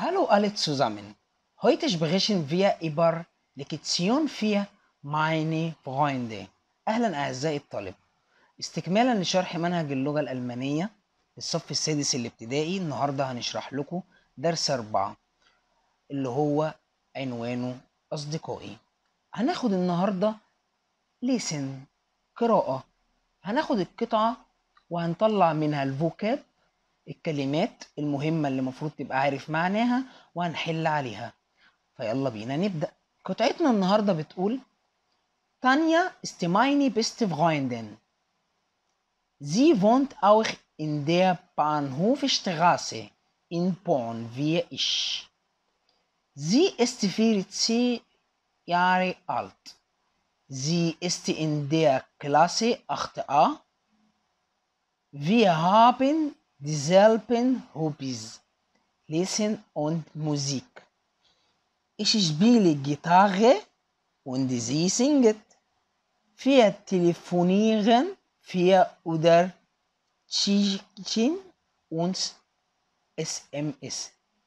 Hallo alle zusammen. Heute sprechen wir über Lektion 4 meine Freunde. أهلا أعزائي الطالب. استكمالا لشرح منهج اللغة الألمانية للصف السادس الابتدائي النهاردة هنشرح لكم درس أربعة اللي هو عنوانه أصدقائي. هناخد النهاردة listen قراءة. هناخد القطعة وهنطلع منها الفوكاب الكلمات المهمة اللي المفروض تبقى عارف معناها وهنحل عليها فيلا بينا نبدأ قطعتنا النهاردة بتقول تانيا ist meine beste Freundin. Sie wohnt auch in der Bahnhofstraße in Bonn wie ich. Sie ist 14 Jahre alt. Sie ist in der Klasse 8a. Wir haben dieselben Hobbys, Lesen und Musik. Ich spiele Gitarre und sie singt. Wir telefonieren, wir oder schicken uns SMS.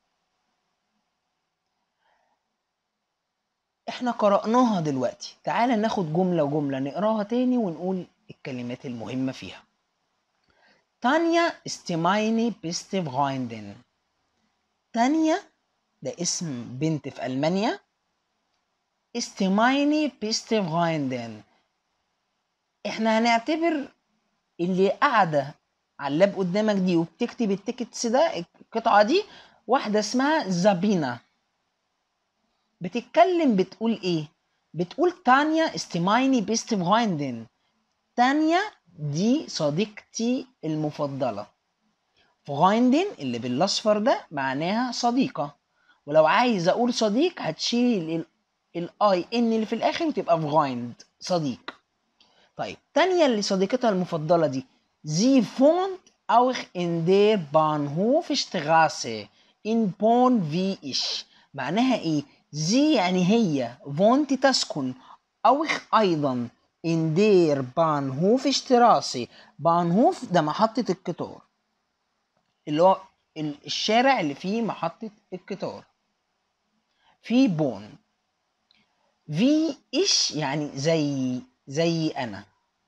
احنا قرأناها دلوقتي تعال ناخد جملة وجملة نقراها تاني ونقول الكلمات المهمة فيها تانيا ist meine beste Freundin تانيا ده اسم بنت في ألمانيا ist meine beste Freundin احنا هنعتبر اللي قاعدة على اللاب قدامك دي وبتكتب التيكتس ده القطعة دي واحدة اسمها زابينا بتتكلم بتقول ايه بتقول تانيا ist meine beste Freundin تانيا دي صديقتي المفضلة فغايندن اللي بالاصفر ده معناها صديقة ولو عايز اقول صديق هتشيل الاي ان اللي في الاخر وتبقى فغايند صديق طيب تانية اللي صديقتها المفضلة دي زي فونت auch in der Bahnhofstraße in Bonn wie ich معناها ايه زي يعني هي فونت تسكن auch ايضا in der Bahnhofstraße بانهوف ده محطة القطار اللي هو الشارع اللي فيه محطة القطار في بون في إيش يعني زي زي أنا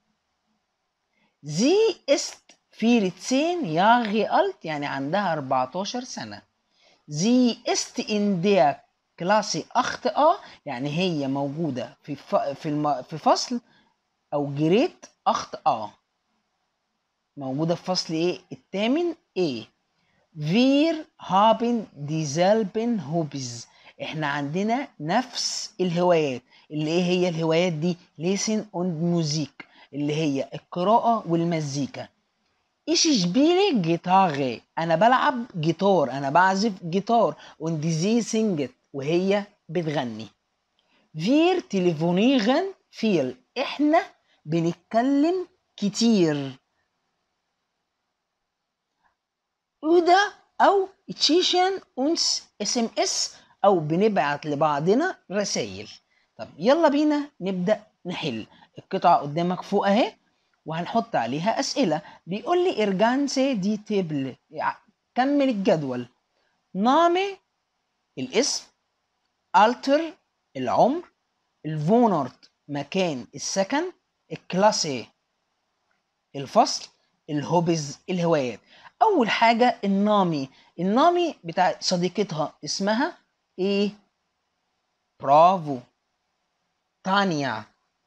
sie ist 14 Jahre alt يعني عندها 14 سنة sie ist in der Klasse 8a يعني هي موجودة في ف... في الم... في فصل او جريت اخت اه موجودة في فصل ايه الثامن ايه wir haben dieselben Hobbys احنا عندنا نفس الهوايات اللي ايه هي الهوايات دي lesen und Musik اللي هي القراءة والمزيكا ich spiele Gitarre انا بلعب جيتار انا بعزف جيتار und sie singt وهي بتغني wir telefonieren viel احنا بنتكلم كتير وده او تشيشن uns اس ام اس او بنبعت لبعضنا رسائل طب يلا بينا نبدا نحل القطعه قدامك فوق اهي وهنحط عليها اسئله بيقول لي ارجانسي دي تيبل كمل الجدول نامي الاسم التر العمر الفونورت مكان السكن الكلاسي الفصل الهوبز الهوايات اول حاجه النامي النامي بتاع صديقتها اسمها ايه برافو تانيا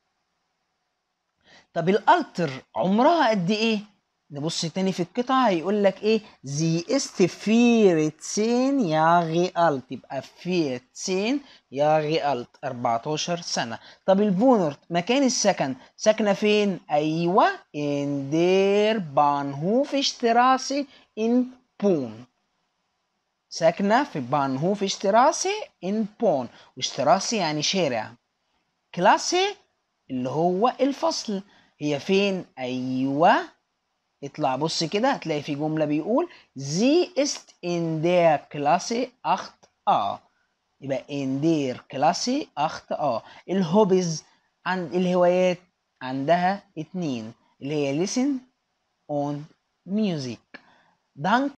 طب الالتر عمرها قد ايه نبص تاني في القطعة هيقول لك ايه زي است فيرتسين ياغي الت يبقى فيرتسين ياغي الت 14 سنة طب الفونورت مكان السكن ساكنة فين ايوه ان دير بانهوف اشتراسي ان بون ساكنة في بانهوف اشتراسي ان بون واشتراسي يعني شارع كلاسي اللي هو الفصل هي فين ايوه اطلع بص كده هتلاقي في جملة بيقول sie ist in der Klasse 8a يبقى in der Klasse 8a الهوبيز عند الهوايات عندها اتنين اللي هي listen und music danke